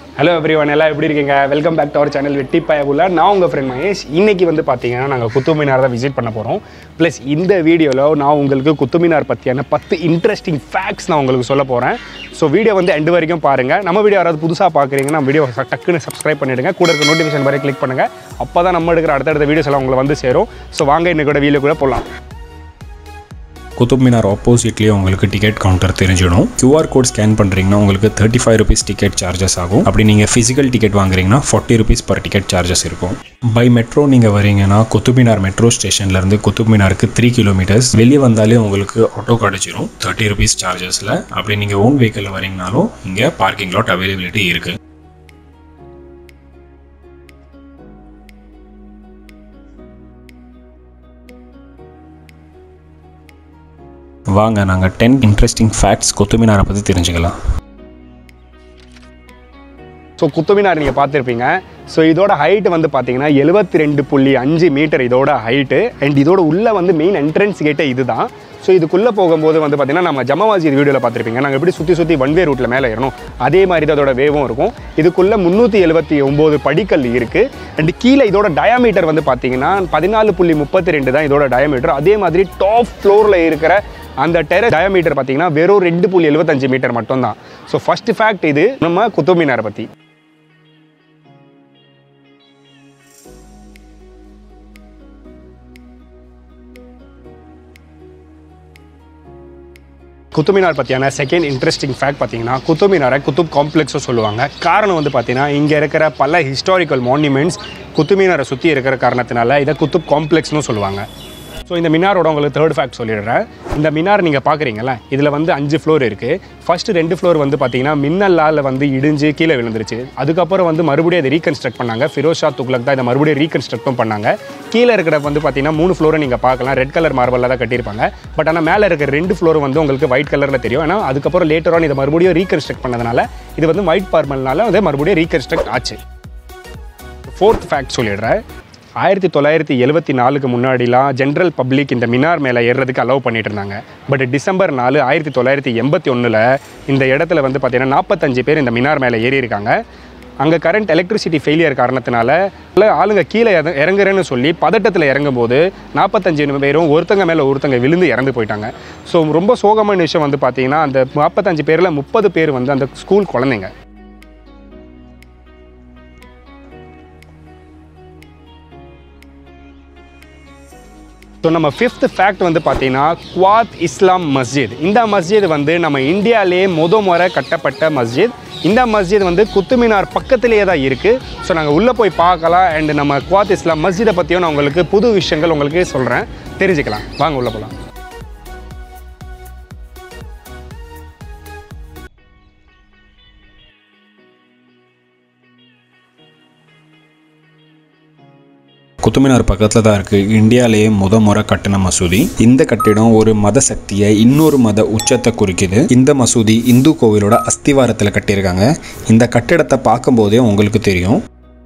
hello every one எல்லாம் எப்படி இருக்கீங்க welcome back to our channel வெட்டி பயபுள்ள நான் உங்கள் ஃப்ரெண்ட் மகேஷ் இன்னைக்கு வந்து பார்த்தீங்கன்னா நாங்கள் குத்துமினார் தான் விசிட் பண்ண போகிறோம் ப்ளஸ் இந்த வீடியோவில் நான் உங்களுக்கு குத்துமினார் பற்றியான பத்து இன்ட்ரெஸ்டிங் ஃபேக்ட்ஸ் நான் உங்களுக்கு சொல்ல போகிறேன் ஸோ வீடியோ வந்து எண்டு வரைக்கும் பாருங்கள் நம்ம வீடியோ யாராவது புதுசாக பார்க்குறீங்கன்னா வீடியோ டக்குன்னு சப்ஸ்கிரைப் பண்ணிவிடுங்க கூட இருக்க நோட்டிஃபிகேஷன் வரை கிளிக் பண்ணுங்கள் அப்போ தான் நம்ம எடுக்கிற அடுத்தடுத்த வீடியோஸ் எல்லாம் உங்களை வந்து சேரும் ஸோ வாங்க இன்னைக்கு கூட வீடியோ கூட போகலாம் குதுப் மினார் ஆப்போசிட்லேயே உங்களுக்கு டிக்கெட் கவுண்டர் தெரிஞ்சிடும் QR கோட் ஸ்கேன் பண்ணுறீங்கன்னா உங்களுக்கு thirty five rupees ticket charges ஆகும் அப்படி நீங்கள் ஃபிசிக்கல் டிக்கெட் வாங்குறீங்கன்னா forty rupees per ticket charges இருக்கும் பை மெட்ரோ நீங்கள் வரீங்கன்னா குதுப் மினார் மெட்ரோ ஸ்டேஷன்லேருந்து குதுப் மினாருக்கு த்ரீ கிலோமீட்டர்ஸ் வெளியே வந்தாலே உங்களுக்கு ஆட்டோ கிடச்சிரும் தேர்ட்டி ருபீஸ் சார்ஜஸில் அப்படி நீங்கள் ஓன் வெஹிக்கிளில் வரீங்கனாலும் இங்கே பார்க்கிங் லாட் அவைலபிலிட்டி இருக்குது வாங்க நாங்கள் டென் இன்ட்ரெஸ்டிங் ஃபேக்ட்ஸ் கொத்துமினாரை பற்றி தெரிஞ்சுக்கலாம் ஸோ குத்துமினார் நீங்கள் பார்த்துருப்பீங்க ஸோ இதோட ஹைட் வந்து பார்த்தீங்கன்னா எழுபத்தி ரெண்டு புள்ளி அஞ்சு மீட்டர் இதோட ஹைட்டு அண்ட் இதோட உள்ளே வந்து மெயின் என்ட்ரன்ஸ் கேட்டே இதுதான் ஸோ இதுக்குள்ளே போகும்போது வந்து பார்த்தீங்கன்னா நம்ம ஜமவாஜி வீடியோவில் பார்த்துருப்பீங்க நாங்கள் எப்படி சுற்றி சுற்றி ஒன் வே ரூட்டில் மேலே ஏறணும் அதே மாதிரி தான் அதோட வேவும் இருக்கும் இதுக்குள்ளே முந்நூற்றி எழுபத்தி ஒம்பது படிக்கல் இருக்குது அண்ட் கீழே இதோட டயாமீட்டர் வந்து பார்த்தீங்கன்னா பதினாலு புள்ளி முப்பத்தி ரெண்டு தான் இதோட டயாமீட்டர் அதே மாதிரி டாப் ஃப்ளோரில் இருக்கிற அந்த டெரஸ் டயாமீட்டர் பார்த்தீங்கன்னா வெறும் ரெண்டு புள்ளி எழுபத்தஞ்சு மீட்டர் மட்டும்தான் ஸோ ஃபர்ஸ்ட் ஃபேக்ட் இது நம்ம குத்துமினாரை பற்றி குத்துமினார் பற்றியான செகண்ட் இன்ட்ரெஸ்டிங் ஃபேக்ட் பார்த்தீங்கன்னா குத்துமினாரை குத்துப் காம்ப்ளெக்ஸும் சொல்லுவாங்க காரணம் வந்து பார்த்தீங்கன்னா இங்கே இருக்கிற பல ஹிஸ்டாரிக்கல் மான்யூமெண்ட்ஸ் குத்துமினாரை சுற்றி இருக்கிற காரணத்தினால இதை குத்துப் காம்ப்ளெக்ஸ்னு சொல்லுவாங்க ஸோ இந்த மினாரோட உங்களுக்கு தேர்ட் ஃபேக்ட் சொல்லிடுறேன் இந்த மினார் நீங்கள் பார்க்குறீங்களா இதில் வந்து அஞ்சு ஃப்ளோர் இருக்குது ஃபஸ்ட்டு ரெண்டு ஃப்ளோர் வந்து பார்த்தீங்கன்னா மின்னலால் வந்து இடிஞ்சு கீழே விழுந்துருச்சு அதுக்கப்புறம் வந்து மறுபடியும் அதை ரீகன்ஸ்ட்ரக்ட் பண்ணாங்க ஃபிரோஸ் ஷா துக்லக் தான் இதை மறுபடியும் ரீகன்ஸ்ட்ரக்டும் பண்ணாங்க கீழே இருக்கிற வந்து பார்த்தீங்கன்னா மூணு ஃப்ளோரை நீங்கள் பார்க்கலாம் ரெட் கலர் மார்பலில் தான் கட்டியிருப்பாங்க பட் ஆனால் மேலே இருக்கிற ரெண்டு ஃப்ளோர் வந்து உங்களுக்கு ஒயிட் கலரில் தெரியும் ஏன்னா அதுக்கப்புறம் லேட்டர் ஆன் இதை மறுபடியும் ரீகன்ஸ்ட்ரக்ட் பண்ணதுனால இது வந்து ஒயிட் பார்மல்னால வந்து மறுபடியும் ரீகன்ஸ்ட்ரக்ட் ஆச்சு ஃபோர்த் ஃபேக்ட் சொல்லிடுறேன் ஆயிரத்தி தொள்ளாயிரத்தி எழுபத்தி நாலுக்கு முன்னாடிலாம் ஜென்ரல் பப்ளிக் இந்த மினார் மேலே ஏறுறதுக்கு அலோவ் பண்ணிட்டு இருந்தாங்க பட் டிசம்பர் நாலு ஆயிரத்தி தொள்ளாயிரத்தி எண்பத்தி ஒன்றில் இந்த இடத்துல வந்து பார்த்தீங்கன்னா நாற்பத்தஞ்சு பேர் இந்த மினார் மேலே ஏறி இருக்காங்க அங்கே கரண்ட் எலக்ட்ரிசிட்டி ஃபெயிலியர் காரணத்தினால இல்ல ஆளுங்க கீழே இறங்க- இறங்குறேன்னு சொல்லி பதட்டத்தில் இறங்கும்போது நாற்பத்தஞ்சு பேரும் ஒருத்தங்க மேலே ஒருத்தங்க விழுந்து இறந்து போயிட்டாங்க ஸோ ரொம்ப சோகமான விஷயம் வந்து பார்த்தீங்கன்னா அந்த நாற்பத்தஞ்சு பேரில் முப்பது பேர் வந்து அந்த ஸ்கூல் குழந்தைங்க ஸோ நம்ம ஃபிஃப்த் ஃபேக்ட் வந்து பார்த்தீங்கன்னா குவாத் இஸ்லாம் மஸ்ஜித் இந்த மஸ்ஜித் வந்து நம்ம இந்தியாவிலே முத முறை கட்டப்பட்ட மஸ்ஜித் இந்த மஸ்ஜித் வந்து குத்துமினார் பக்கத்திலேயே தான் இருக்குது ஸோ நாங்கள் உள்ளே போய் பார்க்கலாம் அண்ட் நம்ம குவாத் இஸ்லாம் மஸ்ஜிதை பற்றியும் நான் உங்களுக்கு புது விஷயங்கள் உங்களுக்கு சொல்கிறேன் தெரிஞ்சுக்கலாம் வாங்க உள்ளே போகலாம் குத்துமினார் பக்கத்தில் தான் இருக்குது இந்தியாவிலேயே முத முறை கட்டின மசூதி இந்த கட்டிடம் ஒரு மத சக்தியை இன்னொரு மத உச்சத்தை குறிக்குது இந்த மசூதி இந்து கோவிலோட அஸ்திவாரத்தில் கட்டியிருக்காங்க இந்த கட்டிடத்தை பார்க்கும்போதே உங்களுக்கு தெரியும்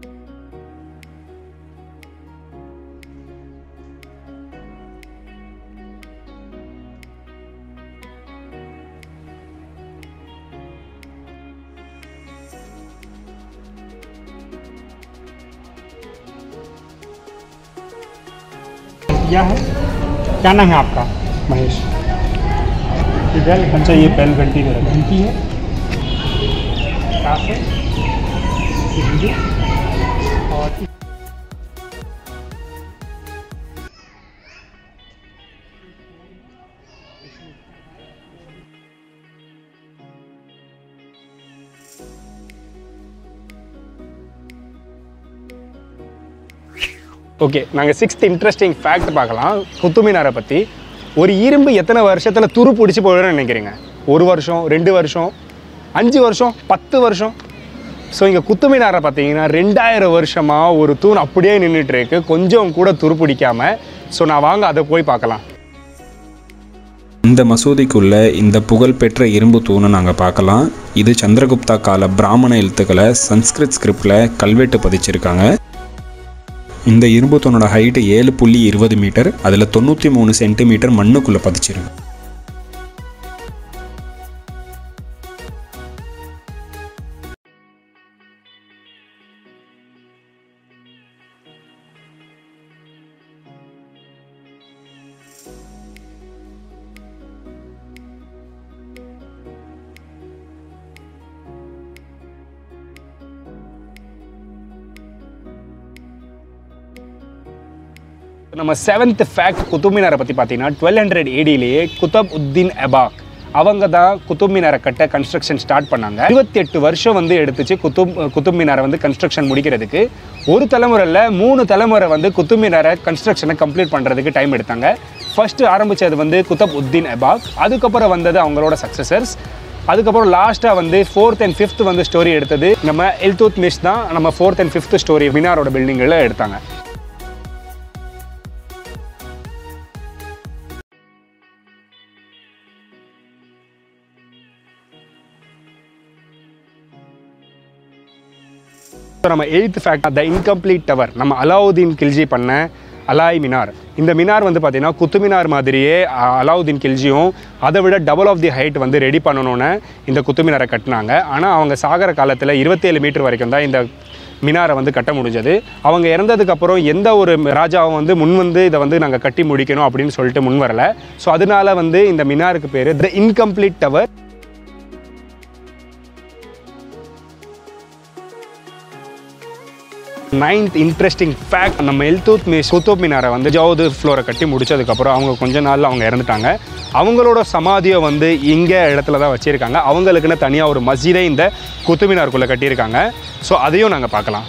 क्या है क्या नाम है आपका महेश बेल अच्छा ये बेल घंटी में घंटी है कहाँ से ये घंटी और ஓகே நாங்கள் சிக்ஸ்த் இன்ட்ரெஸ்டிங் ஃபேக்ட் பார்க்கலாம் குத்துமினாரை பற்றி ஒரு இரும்பு எத்தனை வருஷத்தில் துரு பிடிச்சி போயிடும்னு நினைக்கிறீங்க ஒரு வருஷம் ரெண்டு வருஷம் அஞ்சு வருஷம் பத்து வருஷம் ஸோ இங்கே குத்துமினாரை பார்த்தீங்கன்னா ரெண்டாயிரம் வருஷமாக ஒரு தூண் அப்படியே நின்றுட்டு இருக்கு கொஞ்சம் கூட துரு பிடிக்காம ஸோ நான் வாங்க அதை போய் பார்க்கலாம் இந்த மசூதிக்குள்ள இந்த புகழ்பெற்ற இரும்பு தூணை நாங்கள் பார்க்கலாம் இது சந்திரகுப்தா கால பிராமண எழுத்துக்களை சன்ஸ்கிரிட் ஸ்கிரிப்டில் கல்வெட்டு பதிச்சிருக்காங்க இந்த இரும்பு தூணோட ஹைட்டு ஏழு புள்ளி இருபது மீட்டர் அதில் தொண்ணூற்றி மூணு சென்டிமீட்டர் மண்ணுக்குள்ளே பதிச்சிருக்கு நம்ம செவன்த் ஃபேக்ட் குத்துப் மினாரை பற்றி பார்த்தீங்கன்னா டுவெல் ஹண்ட்ரட் ஏடியிலேயே குத்தப் உத்தீன் எபாக் அவங்க தான் குத்துப் மினாரை கட்ட கன்ஸ்ட்ரக்ஷன் ஸ்டார்ட் பண்ணாங்க இருபத்தி எட்டு வருஷம் வந்து எடுத்துச்சு குத்துப் குத்துப் மினாரை வந்து கன்ஸ்ட்ரக்ஷன் முடிக்கிறதுக்கு ஒரு தலைமுறையில் மூணு தலைமுறை வந்து குத்துப் மினாரை கன்ஸ்ட்ரக்ஷனை கம்ப்ளீட் பண்ணுறதுக்கு டைம் எடுத்தாங்க ஃபர்ஸ்ட் ஆரம்பிச்சது வந்து குத்தப் உத்தீன் எபாக் அதுக்கப்புறம் வந்தது அவங்களோட சக்ஸசர்ஸ் அதுக்கப்புறம் லாஸ்ட்டாக வந்து ஃபோர்த் அண்ட் ஃபிஃப்த் வந்து ஸ்டோரி எடுத்தது நம்ம எல்தூத் மிஸ் தான் நம்ம ஃபோர்த் அண்ட் ஃபிஃப்த் ஸ்டோரி மினாரோட பில்டிங்கில் எடுத்தாங்க So, நம்ம eighth fact the incomplete tower நம்ம அலாவுதீன் கில்ஜி பண்ண அலாய் மினார் இந்த மினார் வந்து பார்த்தீங்கன்னா குத்து மினார் மாதிரியே அ- அலாவுதீன் கில்ஜியும் அதை விட டபுள் ஆஃப் தி ஹைட் வந்து ரெடி பண்ணணும்னு இந்த குத்து மினாரை கட்டினாங்க ஆனால் அவங்க சாகர காலத்தில் இருபத்தேழு மீட்டர் வரைக்கும் தான் இந்த மினாரை வந்து கட்ட முடிஞ்சது அவங்க இறந்ததுக்கு அப்புறம் எந்த ஒரு ராஜாவும் வந்து முன் வந்து இதை வந்து நாங்கள் கட்டி முடிக்கணும் அப்படின்னு சொல்லிட்டு முன் வரல ஸோ அதனால வந்து இந்த மினாருக்கு பேர் the incomplete tower ninth interesting fact நம்ம எல்தூத் மிஸ் குத்துப் மினாரை வந்து ஜவுது ஃப்ளோரை கட்டி முடிச்சதுக்கப்புறம் அவங்க கொஞ்ச நாள்ல அவங்க இறந்துட்டாங்க அவங்களோட சமாதியை வந்து இங்கே இடத்துல தான் வச்சுருக்காங்க அவங்களுக்குன்னு தனியாக ஒரு மஸ்ஜிதை இந்த குத்துப் மினாருக்குள்ளே கட்டியிருக்காங்க ஸோ அதையும் நாங்கள் பார்க்கலாம்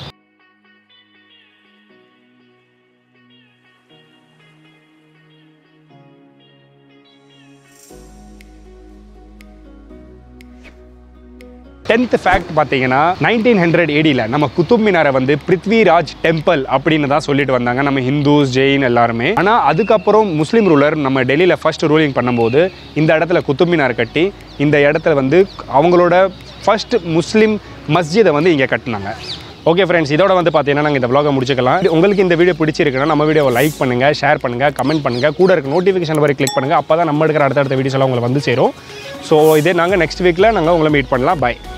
டென்த் ஃபேக்ட் பார்த்தீங்கன்னா நைன்டீன் ஹண்ட்ரட் ஏடியில் நம்ம குத்துப் மினாரை வந்து பிருத்விராஜ் டெம்பிள் அப்படின்னு தான் சொல்லிட்டு வந்தாங்க நம்ம ஹிந்துஸ் ஜெயின் எல்லாருமே ஆனால் அதுக்கப்புறம் முஸ்லீம் ரூலர் நம்ம டெல்லியில் ஃபர்ஸ்ட் ரூலிங் பண்ணும்போது இந்த இடத்துல குத்துப் மினார் கட்டி இந்த இடத்துல வந்து அவங்களோட ஃபர்ஸ்ட் முஸ்லீம் மஸ்ஜிதை வந்து இங்கே கட்டினாங்க ஓகே ஃப்ரெண்ட்ஸ் இதோட வந்து பார்த்தீங்கன்னா நாங்கள் இந்த vlog-அ முடிச்சுக்கலாம் உங்களுக்கு இந்த வீடியோ பிடிச்சிருக்குன்னா நம்ம வீடியோவை லைக் பண்ணுங்கள் ஷேர் பண்ணுங்கள் கமெண்ட் பண்ணுங்கள் கூட இருக்க நோட்டிஃபிகேஷன் வரை கிளிக் பண்ணுங்கள் அப்போ தான் நம்ம எடுக்கிற அடுத்தடுத்த வீடியோஸ் எல்லாம் உங்களுக்கு வந்து சேரும் ஸோ இதே நாங்கள் நெக்ஸ்ட் வீக்கில் நாங்கள் உங்களை மீட் பண்ணலாம் பை